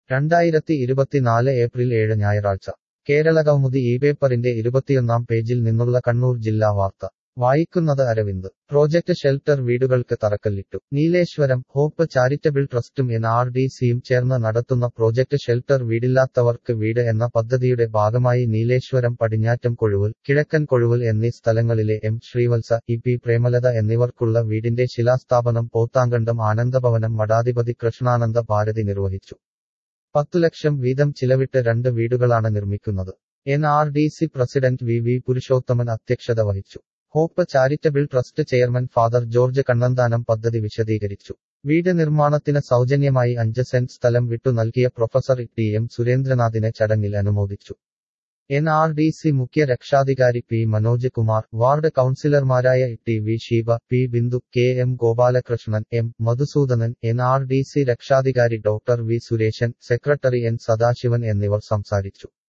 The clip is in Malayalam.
രണ്ടായിരത്തി ഇരുപത്തിനാല് ഏപ്രിൽ ഏഴ് ഞായറാഴ്ച കേരളകൗമുദി ഈ പേപ്പറിന്റെ ഇരുപത്തിയൊന്നാം പേജിൽ നിന്നുള്ള കണ്ണൂർ ജില്ലാ വാർത്ത വായിക്കുന്നത് അരവിന്ദ് പ്രോജക്ട് ഷെൽട്ടർ വീടുകൾക്ക് തറക്കല്ലിട്ടു നീലേശ്വരം ഹോപ്പ് ചാരിറ്റബിൾ ട്രസ്റ്റും എൻ ആർ ഡി സിയും ചേർന്ന് നടത്തുന്ന പ്രോജക്ട് ഷെൽട്ടർ വീടില്ലാത്തവർക്ക് വീട് എന്ന പദ്ധതിയുടെ ഭാഗമായി നീലേശ്വരം പടിഞ്ഞാറ്റം കൊഴുവൽ കിഴക്കൻ കൊഴുവൽ എന്നീ സ്ഥലങ്ങളിലെ M Sreevalsa E P Premalatha എന്നിവർക്കുള്ള വീടിന്റെ ശിലാസ്ഥാപനം പോത്താങ്കണ്ടം ആനന്ദഭവനം മഠാധിപതി കൃഷ്ണാനന്ദ ഭാരതി നിർവഹിച്ചു പത്തു ലക്ഷം വീതം ചിലവിട്ട് രണ്ട് വീടുകളാണ് നിർമ്മിക്കുന്നത് N R D C president V V Purushothaman അധ്യക്ഷത വഹിച്ചു hope charitable trust chairman father George Kannanthanam പദ്ധതി വിശദീകരിച്ചു വീട് നിർമ്മാണത്തിന് സൗജന്യമായി അഞ്ച് സെന്റ് സ്ഥലം വിട്ടു നൽകിയ പ്രൊഫസർ ടി എം സുരേന്ദ്രനാഥിനെ ചടങ്ങിൽ അനുമോദിച്ചു എൻ ആർ ഡി സി മുഖ്യ രക്ഷാധികാരി പി മനോജ് കുമാർ വാർഡ് കൌൺസിലർമാരായ T V Sheeba P Bindu K M Gopalakrishnan M Madhusudanan N R D C രക്ഷാധികാരി doctor V Suresan secretary N Sadasivan എന്നിവർ സംസാരിച്ചു